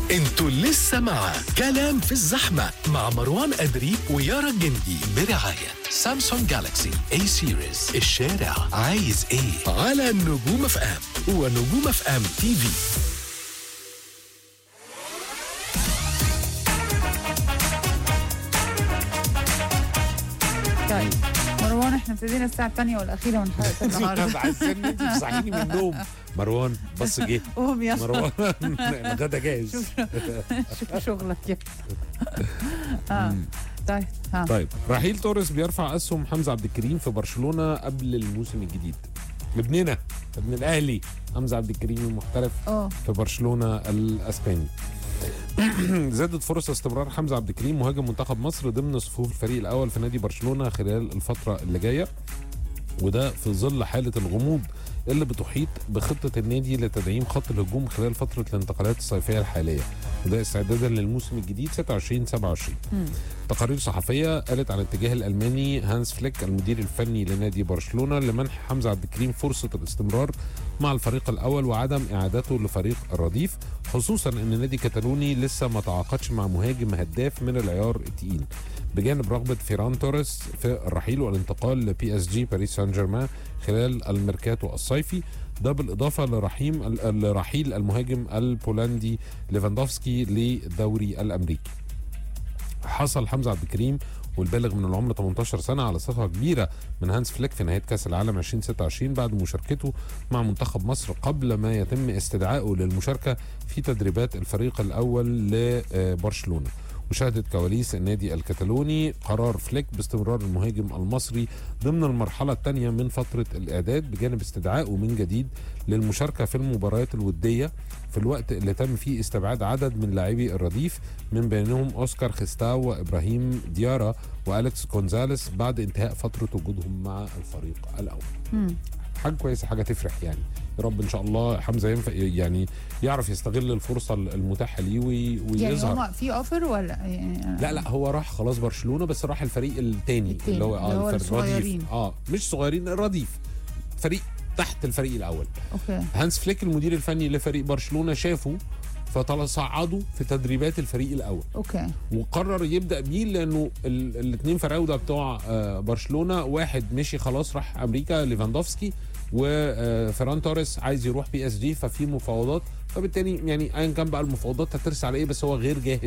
انتوا لسه مع كلام في الزحمة مع مروان أدري ويارا الجندي برعاية سامسونج جالاكسي اي سيريز الشارع عايز ايه على نجوم اف ام ونجوم اف ام تي في طيب مروان احنا ابتدينا الساعة الثانية والأخيرة من حلقة النهاردة عايزين انت تصحيني من النوم مروان بص جه قوم يلا مروان الغدا جاهز شوف شغلك يا اه طيب ها طيب رحيل توريس بيرفع اسهم حمزه عبد الكريم في برشلونه قبل الموسم الجديد ابننا ابن الاهلي حمزه عبد الكريم المحترف اه في برشلونه الاسباني زادت فرص استمرار حمزه عبد الكريم مهاجم منتخب مصر ضمن صفوف الفريق الاول في نادي برشلونه خلال الفتره اللي جايه وده في ظل حاله الغموض اللي بتحيط بخطه النادي لتدعيم خط الهجوم خلال فتره الانتقالات الصيفيه الحاليه وده استعدادا للموسم الجديد 26 27 مم. تقارير صحفيه قالت عن اتجاه الالماني هانس فليك المدير الفني لنادي برشلونه لمنح حمزه عبد الكريم فرصه الاستمرار مع الفريق الاول وعدم اعادته لفريق الرديف خصوصا ان نادي كتالوني لسه ما تعاقدش مع مهاجم هداف من العيار التقيل بجانب رغبه فيران توريس في الرحيل والانتقال لبي اس جي باريس سان جيرمان خلال الميركاتو الصيفي ده بالاضافه لرحيم لرحيل المهاجم البولندي ليفاندوفسكي للدوري الامريكي حصل حمزه عبد الكريم والبالغ من العمر 18 سنه على ثقه كبيره من هانس فليك في نهايه كاس العالم 2026 بعد مشاركته مع منتخب مصر قبل ما يتم استدعائه للمشاركه في تدريبات الفريق الاول لبرشلونه وشهدت كواليس النادي الكتالوني قرار فليك باستمرار المهاجم المصري ضمن المرحلة الثانية من فترة الإعداد بجانب استدعائه من جديد للمشاركة في المباريات الودية في الوقت اللي تم فيه استبعاد عدد من لاعبي الرديف من بينهم أوسكار خستاو وإبراهيم ديارا وأليكس كونزاليس بعد انتهاء فترة وجودهم مع الفريق الأول مم. حاجة كويسة حاجة تفرح يعني يا رب ان شاء الله حمزه ينفع يعني يعرف يستغل الفرصه المتاحه ليه وي- يعني ويظهر هما في اوفر ولا يعني لا لا هو راح خلاص برشلونه بس راح الفريق التاني, التاني، اللي هو اللي هو الفريق الصغيرين. الرديف اه مش صغيرين الرديف فريق تحت الفريق الاول اوكي هانس فليك المدير الفني لفريق برشلونه شافه فصعده في تدريبات الفريق الاول اوكي وقرر يبدا بيه لانه الاثنين فراوده بتوع آه، برشلونه واحد مشي خلاص راح امريكا ليفاندوفسكي وفيران توريس عايز يروح بي اس جي ففي مفاوضات فبالتالي يعني ايا كان بقى المفاوضات هترسى على ايه بس هو غير جاهز